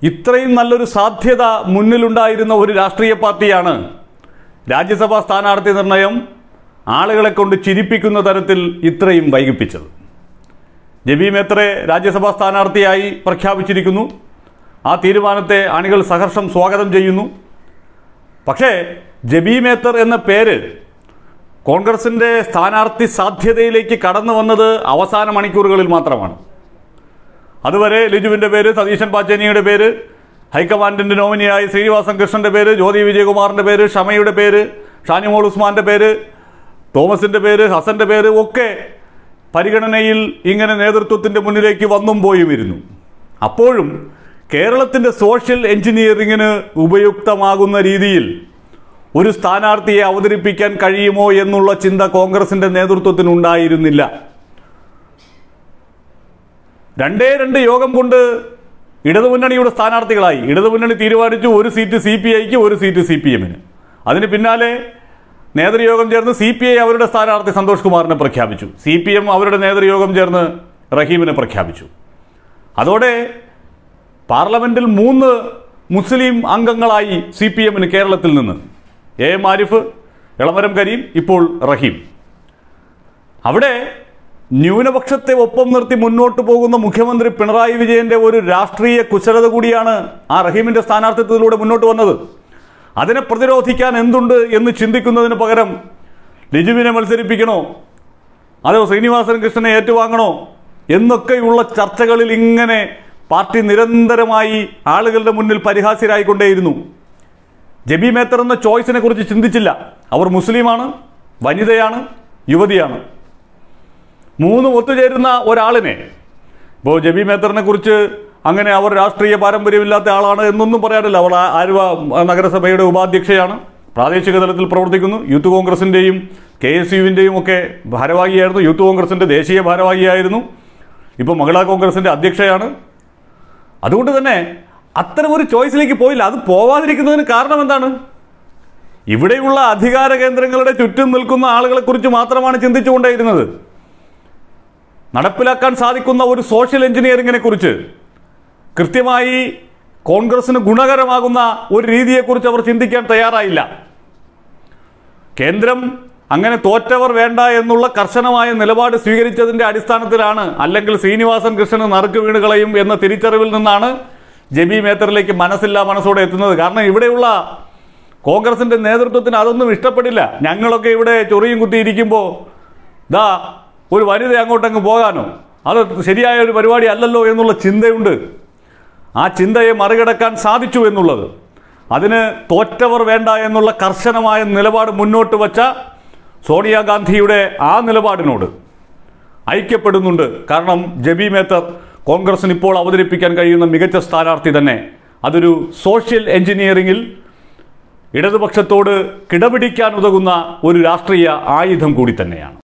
ഇത്രയും നല്ലൊരു സാധ്യത മുന്നിലുണ്ടായിരുന്ന ഒരു രാഷ്ട്രീയ പാർട്ടിയാണ് രാജ്യസഭാ സ്ഥാനാർത്ഥി നിർണയം ആളുകളെ കൊണ്ട് ചിരിപ്പിക്കുന്ന തരത്തിൽ ഇത്രയും വൈകിപ്പിച്ചത് ജബി മേത്തറെ രാജ്യസഭാ സ്ഥാനാർത്ഥിയായി പ്രഖ്യാപിച്ചിരിക്കുന്നു ആ തീരുമാനത്തെ അണികൾ സഹർഷം സ്വാഗതം ചെയ്യുന്നു പക്ഷേ ജബി മേത്തർ എന്ന പേര് കോൺഗ്രസിൻ്റെ സ്ഥാനാർത്ഥി സാധ്യതയിലേക്ക് കടന്നു വന്നത് അവസാന മണിക്കൂറുകളിൽ മാത്രമാണ് അതുവരെ ലിജുവിൻ്റെ പേര് സതീശൻ പാച്ചേനിയുടെ പേര് ഹൈക്കമാൻഡിൻ്റെ നോമിനിയായി ശ്രീനിവാസൻ കൃഷ്ണൻ്റെ പേര് ജ്യോതി വിജയകുമാറിൻ്റെ പേര് ഷമയുടെ പേര് ഷാനിമോൾ ഉസ്മാൻ്റെ പേര് തോമസിൻ്റെ പേര് ഹസൻ്റെ പേര് ഒക്കെ പരിഗണനയിൽ ഇങ്ങനെ നേതൃത്വത്തിൻ്റെ മുന്നിലേക്ക് വന്നും പോയും ഇരുന്നു അപ്പോഴും കേരളത്തിൻ്റെ സോഷ്യൽ എഞ്ചിനീയറിങ്ങിന് ഉപയുക്തമാകുന്ന രീതിയിൽ ഒരു സ്ഥാനാർത്ഥിയെ അവതരിപ്പിക്കാൻ കഴിയുമോ എന്നുള്ള ചിന്ത കോൺഗ്രസിൻ്റെ നേതൃത്വത്തിനുണ്ടായിരുന്നില്ല രണ്ടേ രണ്ട് യോഗം കൊണ്ട് ഇടതുമുന്നണിയുടെ സ്ഥാനാർത്ഥികളായി ഇടതുമുന്നണി തീരുമാനിച്ചു ഒരു സീറ്റ് സി പി ഐക്ക് ഒരു സീറ്റ് സി പി എമ്മിന് അതിന് പിന്നാലെ നേതൃയോഗം ചേർന്ന് സി പി ഐ അവരുടെ സ്ഥാനാർത്ഥി സന്തോഷ് കുമാറിനെ പ്രഖ്യാപിച്ചു സി പി എം അവരുടെ നേതൃയോഗം ചേർന്ന് റഹീമിനെ പ്രഖ്യാപിച്ചു അതോടെ പാർലമെന്റിൽ മൂന്ന് മുസ്ലിം അംഗങ്ങളായി സി പി എമ്മിന് കേരളത്തിൽ നിന്ന് എ എം ആരിഫ് ഇളമരം കരീം ഇപ്പോൾ റഹീം അവിടെ ന്യൂനപക്ഷത്തെ ഒപ്പം നിർത്തി മുന്നോട്ട് പോകുന്ന മുഖ്യമന്ത്രി പിണറായി വിജയന്റെ ഒരു രാഷ്ട്രീയ കുശലത കൂടിയാണ് ആ റഹീമിന്റെ സ്ഥാനാർത്ഥിത്വത്തിലൂടെ മുന്നോട്ട് വന്നത് അതിനെ പ്രതിരോധിക്കാൻ എന്തുണ്ട് എന്ന് ചിന്തിക്കുന്നതിന് പകരം ലിജുവിനെ മത്സരിപ്പിക്കണോ അതോ ശ്രീനിവാസൻ കൃഷ്ണനെ ഏറ്റുവാങ്ങണോ എന്നൊക്കെയുള്ള ചർച്ചകളിൽ ഇങ്ങനെ പാർട്ടി നിരന്തരമായി ആളുകളുടെ മുന്നിൽ പരിഹാസ്യരായിക്കൊണ്ടേയിരുന്നു ജബി മേത്തർ എന്ന ചോയ്സിനെ കുറിച്ച് ചിന്തിച്ചില്ല അവർ മുസ്ലിമാണ് വനിതയാണ് യുവതിയാണ് മൂന്നും ഒത്തുചേരുന്ന ഒരാളിനെ ഇപ്പോൾ ജബി മേത്തറിനെ കുറിച്ച് അങ്ങനെ അവർ രാഷ്ട്രീയ പാരമ്പര്യമില്ലാത്ത ആളാണ് എന്നൊന്നും പറയാനില്ല അവൾ ആ- ആലുവ നഗരസഭയുടെ ഉപാധ്യക്ഷയാണ് പ്രാദേശിക തലത്തിൽ പ്രവർത്തിക്കുന്നു യൂത്ത് കോൺഗ്രസിൻ്റെയും കെ എസ് യുവിൻ്റെയും ഒക്കെ ഭാരവാഹിയായിരുന്നു യൂത്ത് കോൺഗ്രസിൻ്റെ ദേശീയ ഭാരവാഹിയായിരുന്നു ഇപ്പോൾ മഹിളാ കോൺഗ്രസിൻ്റെ അധ്യക്ഷയാണ് അതുകൊണ്ട് തന്നെ അത്തരം ഒരു ചോയ്സിലേക്ക് പോയില്ല അത് പോവാതിരിക്കുന്നതിന് കാരണം എന്താണ് ഇവിടെയുള്ള അധികാര കേന്ദ്രങ്ങളുടെ ചുറ്റും നിൽക്കുന്ന ആളുകളെക്കുറിച്ച് മാത്രമാണ് ചിന്തിച്ചുകൊണ്ടേയിരുന്നത് നടപ്പിലാക്കാൻ സാധിക്കുന്ന ഒരു സോഷ്യൽ എഞ്ചിനീയറിങ്ങിനെ കുറിച്ച് കൃത്യമായി കോൺഗ്രസിന് ഗുണകരമാകുന്ന ഒരു രീതിയെക്കുറിച്ച് അവർ ചിന്തിക്കാൻ തയ്യാറായില്ല കേന്ദ്രം അങ്ങനെ തോറ്റവർ വേണ്ട എന്നുള്ള കർശനമായ നിലപാട് സ്വീകരിച്ചതിന്റെ അടിസ്ഥാനത്തിലാണ് അല്ലെങ്കിൽ ശ്രീനിവാസൻ കൃഷ്ണന് നറുക്ക് വീണ് കളയും എന്ന തിരിച്ചറിവിൽ നിന്നാണ് ജബി മേത്തറിലേക്ക് മനസ്സില്ലാ മനസ്സോടെ എത്തുന്നത് കാരണം ഇവിടെയുള്ള കോൺഗ്രസിന്റെ നേതൃത്വത്തിന് അതൊന്നും ഇഷ്ടപ്പെടില്ല ഞങ്ങളൊക്കെ ഇവിടെ ചൊറിയും കുത്തിയിരിക്കുമ്പോൾ ദാ ഒരു വനിത അങ്ങോട്ടങ്ങ് പോകാനോ അത് ശരിയായ ഒരു പരിപാടി അല്ലല്ലോ എന്നുള്ള ചിന്തയുണ്ട് ആ ചിന്തയെ മറികടക്കാൻ സാധിച്ചു എന്നുള്ളത് അതിന് തോറ്റവർ വേണ്ട എന്നുള്ള കർശനമായ നിലപാട് മുന്നോട്ട് വച്ച സോണിയാഗാന്ധിയുടെ ആ നിലപാടിനോട് ഐക്യപ്പെടുന്നുണ്ട് കാരണം ജബി മേത്തർ കോൺഗ്രസിന് ഇപ്പോൾ അവതരിപ്പിക്കാൻ കഴിയുന്ന മികച്ച സ്ഥാനാർത്ഥി തന്നെ അതൊരു സോഷ്യൽ എഞ്ചിനീയറിംഗിൽ ഇടതുപക്ഷത്തോട് കിടപിടിക്കാൻ ഉതകുന്ന ഒരു രാഷ്ട്രീയ ആയുധം കൂടി തന്നെയാണ്